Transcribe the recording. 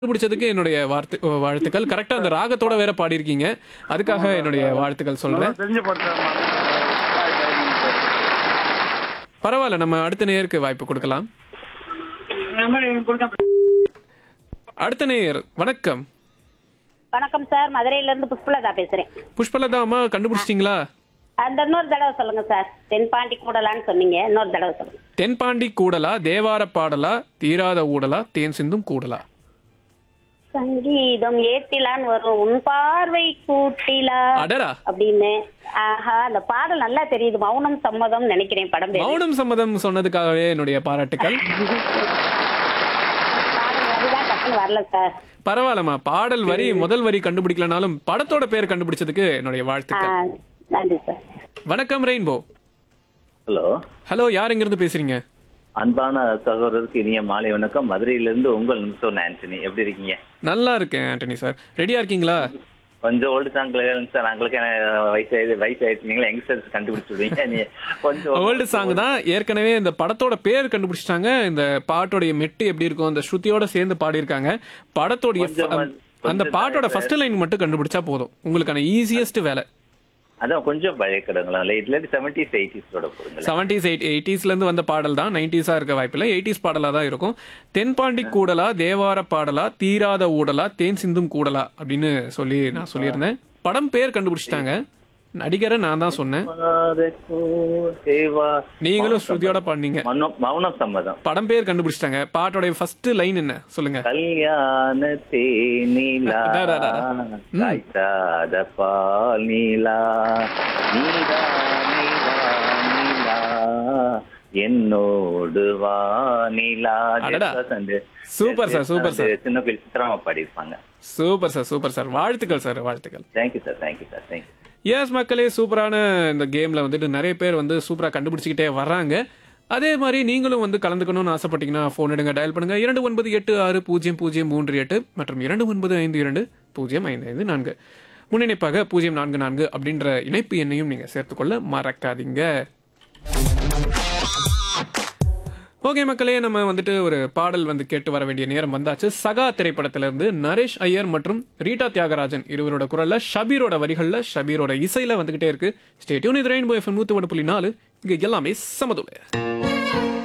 கண்டுபிடிச்சதுக்கு என்னுடைய வார்த்தை வாழ்த்துக்கள் கரெக்டா அந்த ராகத்தோட வேற பாடியிருக்கீங்க அதுக்காக என்னுடைய வாழ்த்துக்கள் சொல்றேன் தெரிஞ்ச படம் பரவாயில்ல நம்ம அடுத்த நேயருக்கு வாய்ப்பு கொடுக்கலாம் அடுத்த நேயர் வணக்கம் வணக்கம் சார் மதுரையில இருந்து புஷ்பலதா பேசுறேன் புஷ்பலதா அம்மா கண்டுபிடிச்சிட்டீங்களா அந்த இன்னொரு தடவை சொல்லுங்க சார் தென்பாண்டி கூடலான்னு சொன்னீங்க இன்னொரு தடவை சொல்லுங்க தென்பாண்டி கூடலா தேவார பாடலா தீராத ஊடலா தேன் சிந்தும் கூடலா சங்கீதம் ஏத்திலான்னு வரும் உன் பார்வை கூட்டிலா அடரா அப்படின்னு ஆஹா அந்த பாடல் நல்லா தெரியுது மௌனம் சம்மதம் நினைக்கிறேன் படம் பேரு மௌனம் சம்மதம் சொன்னதுக்காகவே என்னுடைய பாராட்டுக்கள் பாடல் வரிதான் டக்குன்னு வரல சார் பரவாயில்லம்மா பாடல் வரி முதல் வரி கண்டுபிடிக்கலனாலும் படத்தோட பேர் கண்டுபிடிச்சதுக்கு என்னுடைய ஆ, வாழ்த்துக்கள் நன்றி சார் வணக்கம் ரெயின்போ ஹலோ ஹலோ யார் எங்க இருந்து பேசுறீங்க அன்பான சகோதரருக்கு இனிய மாலை வணக்கம் மதுரையிலிருந்து உங்கள் நிமிஷம் ஆண்டனி எப்படி இருக்கீங்க நல்லா இருக்கேன் ஆண்டனி சார் ரெடியா இருக்கீங்களா கொஞ்சம் ஓல்டு சாங்ல சார் நாங்களுக்கு வயசு ஆயிடுது வயசு ஆயிடுச்சுங்களா யங்ஸ்டர்ஸ் கண்டுபிடிச்சு விடுவீங்க நீ கொஞ்சம் வேர்ல்டு சாங் தான் ஏற்கனவே இந்த படத்தோட பேர் கண்டுபிடிச்சிட்டாங்க இந்த பாட்டோடைய மெட்டு எப்படி இருக்கும் அந்த ஸ்ருதியோட சேர்ந்து பாடியிருக்காங்க படத்தோடைய கொஞ்சம் ஃப- அந்த கொஞ்சம் பாட்டோட ஃபர்ஸ்ட் லைன் மட்டும் கண்டுபிடிச்சா போதும் உங்களுக்கான ஈஸியஸ்ட் வேலை அதான் கொஞ்சம் பழைய கடங்களா லேட்ல செவன்டிஸ் எயிட்டிஸோட போடுங்களேன் செவன்டிஸ் எயிட் எயிட்டிஸ்ல இருந்து வந்த பாடல் தான் நைன்டிஸா இருக்க வாய்ப்பில்லை எயிட்டிஸ் பாடலா தான் இருக்கும் தென்பாண்டி கூடலா தேவார பாடலா தீராத ஊடலா தேன் சிந்தும் கூடலா அப்படின்னு சொல்லி நான் சொல்லியிருந்தேன் படம் பேர் கண்டுபிடிச்சிட்டாங்க நடிகரை நான் தான் சொன்னேன் தேவா நீங்களும் ஸ்ருதியோட பாடினீங்க மௌனம் மௌனம் சம்மதம் படம் பேர் கண்டுபிடிச்சிட்டாங்க பாட்டோட ஃபர்ஸ்ட் லைன் என்ன சொல்லுங்க கல்யாண தேனிலா அடா, அடா, அடா. ம். காய்ச்சாத பால் நீலா நீலா நீலா நீலா என்னோடு வா நீலா அடடா. Jayasudas and super sir, Jayasudas super sir. and சின்ன கோயில் சித்திராமா பாடியிருப்பாங்க சூப்பர் சார் சூப்பர் சார் வாழ்த்துக்கள் சார் வாழ்த்துக்கள் thank you sir thank you sir thank you yes மக்களே சூப்பரான இந்த கேம்ல வந்துட்டு நிறைய பேர் வந்து சூப்பரா கண்டுபிடிச்சிக்கிட்டே வர்றாங்க அதே மாதிரி நீங்களும் வந்து கலந்துக்கணும்னு ஆசைப்பட்டீங்கன்னா ஃபோன் எடுங்க டயல் பண்ணுங்க இரண்டு ஒன்பது எட்டு ஆறு பூஜ்ஜியம் பூஜ்ஜியம் மூன்று எட்டு மற்றும் இரண்டு ஒன்பது ஐந்து இரண்டு பூஜ்ஜியம் ஐந்து ஐந்து நான்கு முன்னிணைப்பாக பூஜ்ஜியம் நான்கு நான்கு அப்படின்ற இணைப்பு எண்ணையும் நீங்க சேர்த்துக்கொள்ள மறக்காதீங்க ஓகே மக்களே நம்ம வந்துட்டு ஒரு பாடல் வந்து கேட்டு வர வேண்டிய நேரம் வந்தாச்சு சகா திரைப்படத்திலிருந்து நரேஷ் ஐயர் மற்றும் ரீட்டா தியாகராஜன் இருவரோட குரல்ல ஷபீரோட வரிகள்ல ஷபீரோட இசையில வந்துகிட்டே இருக்கு ஸ்டேட்யூன் இது ரெயின்போ எஃப்எம் நூத்தி ஒன்று புள்ளி நாலு இங்க எல்லாமே சமதுல